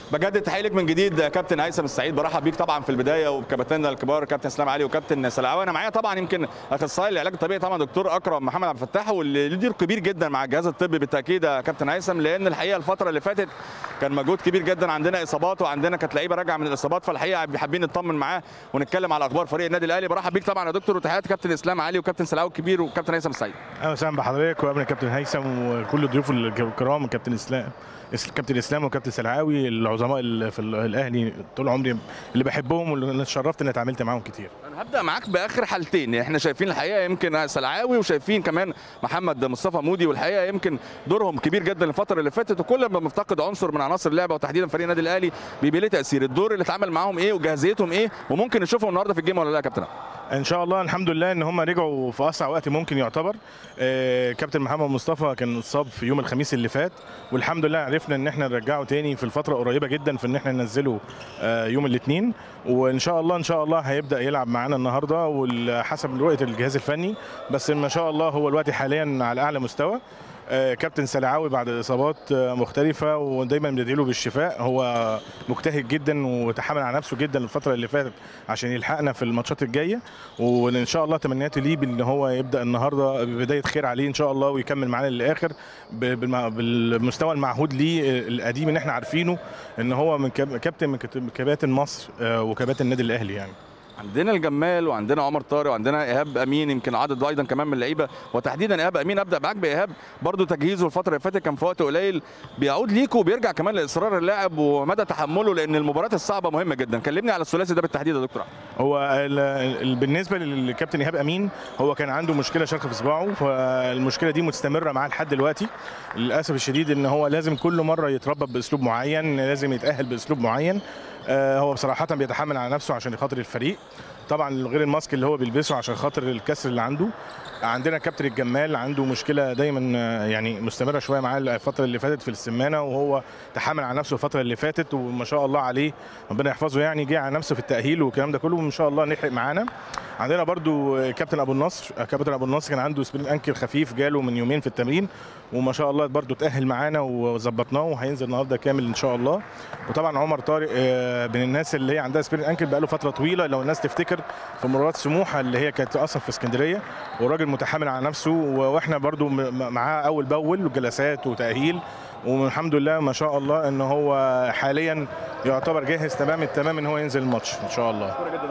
بجدد تحيه لك من جديد كابتن هيثم السعيد برحب بيك طبعا في البدايه وبكابتننا الكبار كابتن اسلام علي وكابتن سلعاوي انا معايا طبعا يمكن اخصائي العلاج الطبيعي طبعا دكتور اكرم محمد عبد الفتاح واللي له دور كبير جدا مع الجهاز الطبي بالتاكيد يا كابتن هيثم لان الحقيقه الفتره اللي فاتت كان مجهود كبير جدا عندنا اصابات وعندنا كانت لعيبه راجعه من الاصابات فالحقيقه حابين نطمن معاه ونتكلم على اخبار فريق النادي الاهلي برحب بيك طبعا يا دكتور وتحيات كابتن اسلام علي وكابتن سلعاوي الكبير وكابتن هيثم السعيد اهلا وسهلا بحضرتك وقبل كابتن هيثم وكل الضيوف الكرام كابتن اسلام كابتن اسلام وكابتن سلعاوي العظماء اللي في الاهلي طول عمري اللي بحبهم واللي اتشرفت اني اتعاملت معاهم كتير انا هبدا معاك باخر حالتين احنا شايفين الحقيقه يمكن سلعاوي وشايفين كمان محمد مصطفى مودي والحقيقه يمكن دورهم كبير جدا الفتره اللي فاتت وكل ما بنفتقد عنصر من عناصر اللعبه وتحديدا فريق النادي الاهلي بيبقى له تاثير الدور اللي اتعامل معاهم ايه وجاهزيتهم ايه وممكن نشوفهم النهارده في الجيم ولا لا يا كابتن ان شاء الله الحمد لله ان هم رجعوا في اسرع وقت ممكن يعتبر آه كابتن محمد مصطفى كان اتصاب في يوم الخميس اللي فات والحمد لله عرفنا ان احنا نرجعه تاني في الفتره قريبه جدا في ان احنا ننزله آه يوم الاثنين وان شاء الله ان شاء الله هيبدا يلعب معانا النهارده وحسب رؤيه الجهاز الفني بس ما شاء الله هو الوقت حاليا على اعلى مستوى كابتن سلعاوي بعد اصابات مختلفه ودايما بندعي بالشفاء هو مجتهد جدا وتحمل على نفسه جدا الفتره اللي فاتت عشان يلحقنا في الماتشات الجايه وان شاء الله تمنياتي ليه بان هو يبدا النهارده ببدايه خير عليه ان شاء الله ويكمل معانا للاخر بالمستوى المعهود ليه القديم اللي احنا عارفينه ان هو من كابتن من كباتن مصر وكباتن النادي الاهلي يعني عندنا الجمال وعندنا عمر طارق وعندنا ايهاب امين يمكن عدد ايضا كمان من اللعيبه وتحديدا ايهاب امين ابدا معاك بايهاب برضو تجهيزه الفتره اللي فاتت كان في وقت قليل بيعود ليكوا وبيرجع كمان لاصرار اللاعب ومدى تحمله لان المباريات الصعبه مهمه جدا كلمني على الثلاثي ده بالتحديد يا دكتور هو بالنسبه للكابتن ايهاب امين هو كان عنده مشكله شرخ في صباعه فالمشكله دي مستمره معاه لحد دلوقتي للاسف الشديد ان هو لازم كل مره يتربى باسلوب معين لازم يتاهل باسلوب معين هو بصراحه بيتحمل على نفسه عشان خاطر الفريق طبعا غير الماسك اللي هو بيلبسه عشان خاطر الكسر اللي عنده عندنا كابتن الجمال عنده مشكله دايما يعني مستمره شويه معاه الفتره اللي فاتت في السمانه وهو تحمل على نفسه الفتره اللي فاتت وما شاء الله عليه ربنا يحفظه يعني جه على نفسه في التاهيل والكلام ده كله وان شاء الله نلحق معانا عندنا برضو كابتن ابو النصر كابتن ابو النصر كان عنده سبرين انكل خفيف جاله من يومين في التمرين وما شاء الله برضو تاهل معانا وظبطناه وهينزل النهارده كامل ان شاء الله وطبعا عمر طارق من الناس اللي هي عندها سبرين انكل بقاله فتره طويله لو الناس تفتكر في مباراه سموحه اللي هي كانت اصلا في اسكندريه والراجل متحمل على نفسه واحنا برضو معاه اول باول وجلسات وتاهيل والحمد لله ما شاء الله ان هو حاليا يعتبر جاهز تمام التمام ان هو ينزل الماتش ان شاء الله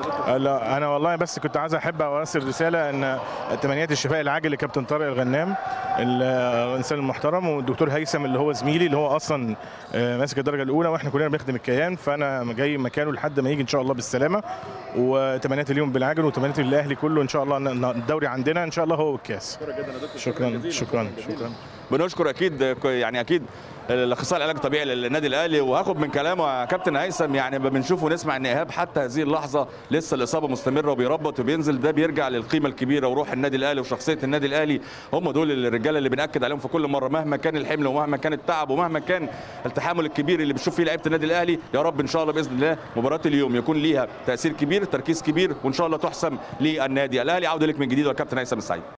لا انا والله بس كنت عايز احب ارسل رساله ان تمنيات الشفاء العاجل لكابتن طارق الغنام الانسان المحترم والدكتور هيثم اللي هو زميلي اللي هو اصلا ماسك الدرجه الاولى واحنا كلنا بنخدم الكيان فانا جاي مكانه لحد ما يجي ان شاء الله بالسلامه وتمنيات اليوم بالعاجل وتمنيات للاهلي كله ان شاء الله الدوري عندنا ان شاء الله هو والكاس شكرا شكرا شكرا بنشكر اكيد يعني اكيد الاخصائي العلاج الطبيعي للنادي الاهلي وهاخد من كلامه يا كابتن هيثم يعني بنشوف ونسمع ان ايهاب حتى هذه اللحظه لسه الاصابه مستمره وبيربط وبينزل ده بيرجع للقيمه الكبيره وروح النادي الاهلي وشخصيه النادي الاهلي هم دول الرجاله اللي بناكد عليهم في كل مره مهما كان الحمل ومهما كان التعب ومهما كان التحامل الكبير اللي بنشوف فيه لعيبه النادي الاهلي يا رب ان شاء الله باذن الله مباراه اليوم يكون ليها تاثير كبير تركيز كبير وان شاء الله تحسم للنادي الاهلي عوده لك من جديد والكابتن هيثم السعيد